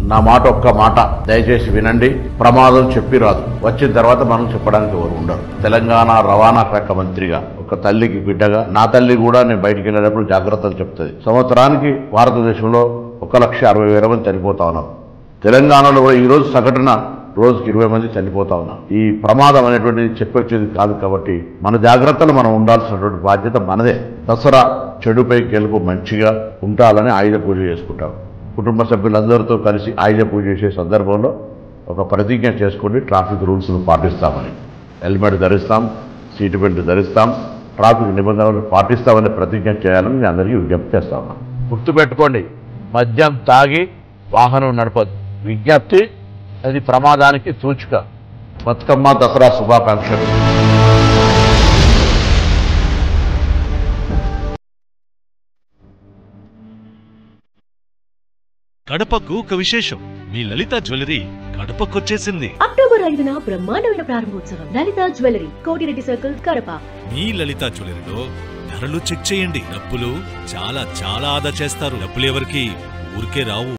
నా మాట ఒక్క మాట దయచేసి వినండి ప్రమాదం చెప్పి రాదు వచ్చిన తర్వాత మనం చెప్పడానికి ఎవరు ఉండరు తెలంగాణ రవాణా శాఖ మంత్రిగా ఒక తల్లికి బిడ్డగా నా తల్లి కూడా నేను బయటికి వెళ్ళినప్పుడు జాగ్రత్తలు చెప్తుంది సంవత్సరానికి భారతదేశంలో ఒక లక్ష అరవై వేల మంది చనిపోతా ఉన్నారు తెలంగాణలో కూడా ఈ రోజు సగటున రోజుకి ఇరవై మంది చనిపోతా ఉన్నారు ఈ ప్రమాదం అనేటువంటిది చెప్పొచ్చేది కాదు కాబట్టి మన జాగ్రత్తలు మనం ఉండాల్సినటువంటి బాధ్యత మనదే దసరా చెడుపై గెలుపు మంచిగా ఉండాలని ఆయుధ పూజ చేసుకుంటాం కుటుంబ సభ్యులందరితో కలిసి ఆయుధ పూజ చేసే సందర్భంలో ఒక ప్రతిజ్ఞ చేసుకుని ట్రాఫిక్ రూల్స్ను పాటిస్తామని హెల్మెట్ ధరిస్తాం సీటు బెల్ట్ ధరిస్తాం ట్రాఫిక్ నిబంధనలు పాటిస్తామని ప్రతిజ్ఞ చేయాలని నేను అందరికీ విజ్ఞప్తి చేస్తా ఉన్నాను గుర్తుపెట్టుకోండి మద్యం తాగి వాహనం నడపదు విజ్ఞప్తి అది ప్రమాదానికి సూచిక బతుకమ్మ దసరా శుభాకాంక్షలు కడపకు ఒక విశేషం మీ లలిత జ్యువెలరీ కడపకొచ్చేసింది అక్టోబర్ ఐదున బ్రహ్మాండమైన ప్రారంభోత్సవం లలిత జ్యువెలరీ కోటిరెడ్డి సర్కిల్ కడప మీ లలిత జ్యువెలరీలో ధరలు చెక్ చేయండి డబ్బులు చాలా చాలా ఆదా చేస్తారు డబ్బులు ఎవరికి ఊరికే రావు